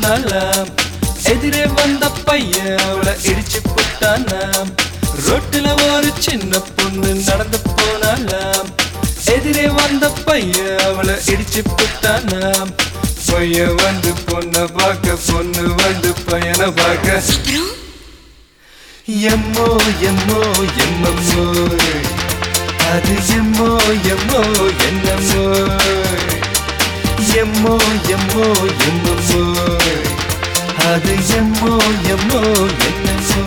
போனாலாம் எதிரே வந்த பையன் அவளை இடிச்சு போட்டானாம் ரோட்டுல ஒரு சின்ன பொண்ணு நடந்து போனாலாம் எதிரே வந்த பையன் அவளை இடிச்சு போட்டானாம் பையன் வந்து பொண்ணை பார்க்க பொண்ணு வந்து பையனை பார்க்க அப்புறம் எம்மோ எம்மோ எம்மம்மோ அது எம்மோ எம்மோ என்னம்மோ எம்மோ எம்மோ எம்மம்மோ அது எம்மோ எம்மோ என்னம்மோ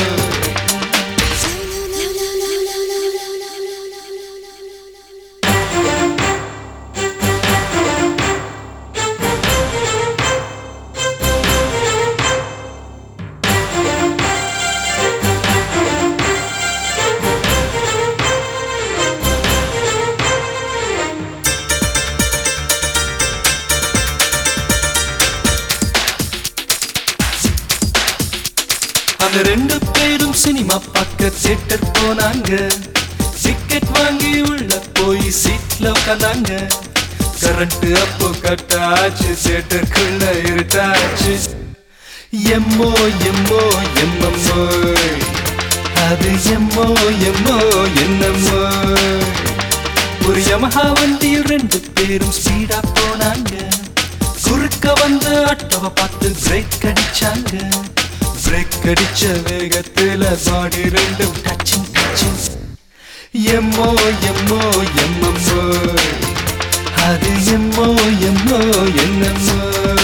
அந்த ரெண்டு பேரும் சினிமா பார்க்க தியேட்டர் போனாங்க டிக்கெட் வாங்கி உள்ள போய் சீட்ல உட்காந்தாங்க கரண்ட் அப்போ கட்டாச்சு தியேட்டருக்குள்ள இருட்டாச்சு எம்மோ எம்மோ எம்மம்மோ அது எம்மோ எம்மோ என்னம்மோ ஒரு யமஹா வண்டியில் ரெண்டு பேரும் ஸ்பீடா போனாங்க குறுக்க வந்த ஆட்டோவை பார்த்து பிரேக் அடிச்சாங்க பிரேக் அடிச்ச வேகத்துல பாடி ரெண்டும் டச்சிங் டச்சிங் எம்மோ எம்மோ எம்மம்மோ அது எம்மோ எம்மோ என்னம்மோ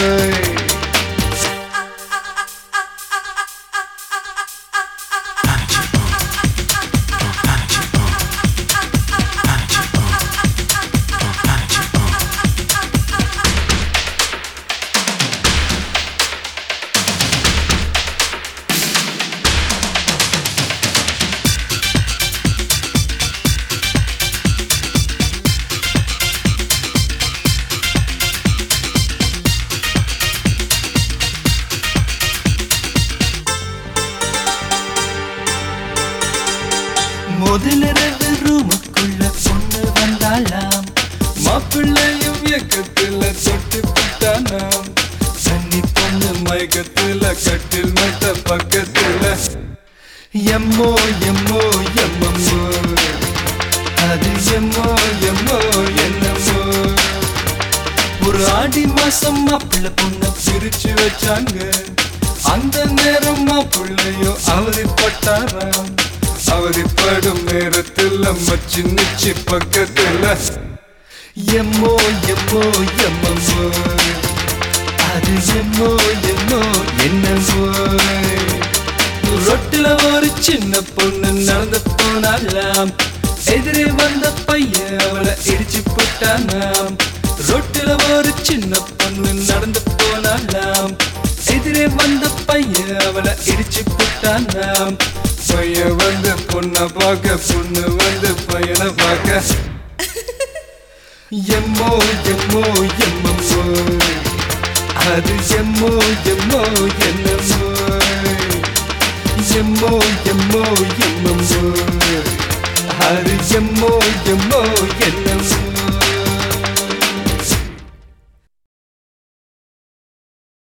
முதலிரவு ரூமுக்குள்ள பொண்ணு வந்தாளாம் மாப்பிள்ளையும் இயக்கத்துல தொட்டு விட்டானாம் சன்னி பொண்ணு மயக்கத்துல கட்டில் மட்ட பக்கத்துல எம்மோ எம்மோ எம்மம்மோ அது எம்மோ எம்மோ என்னம்மோ ஒரு ஆடி மாசம் மாப்பிள்ளை பொண்ண பிரிச்சு வச்சாங்க அந்த நேரம் மாப்பிள்ளையோ அவதிப்பட்டாராம் அவதிப்படும் நேரத்தில் மச்சி நிச்சி பக்கத்துல எம்மோ எம்மோ எம்மம்மோ அது எம்மோ எம்மோ என்னமோ ரொட்டுல ஒரு சின்ன பொண்ணு நடந்து போனாலாம் எதிரே வந்த பையன் அவளை இடிச்சு போட்டானாம் ரொட்டுல ஒரு சின்ன பொண்ணு நடந்து போனாலாம் எதிரே வந்த பையன் அவளை இடிச்சு போட்டானாம் பையன் வந்து பொண்ணை பார்க்க பொண்ணு வந்து பையனை பார்க்க எம்மோ எம்மோ எம்மம்மோ அது எம்மோ எம்மோ என்னம்மோ எம்மோ எம்மோ எம்மம்மோ அது எம்மோ எம்மோ என்ன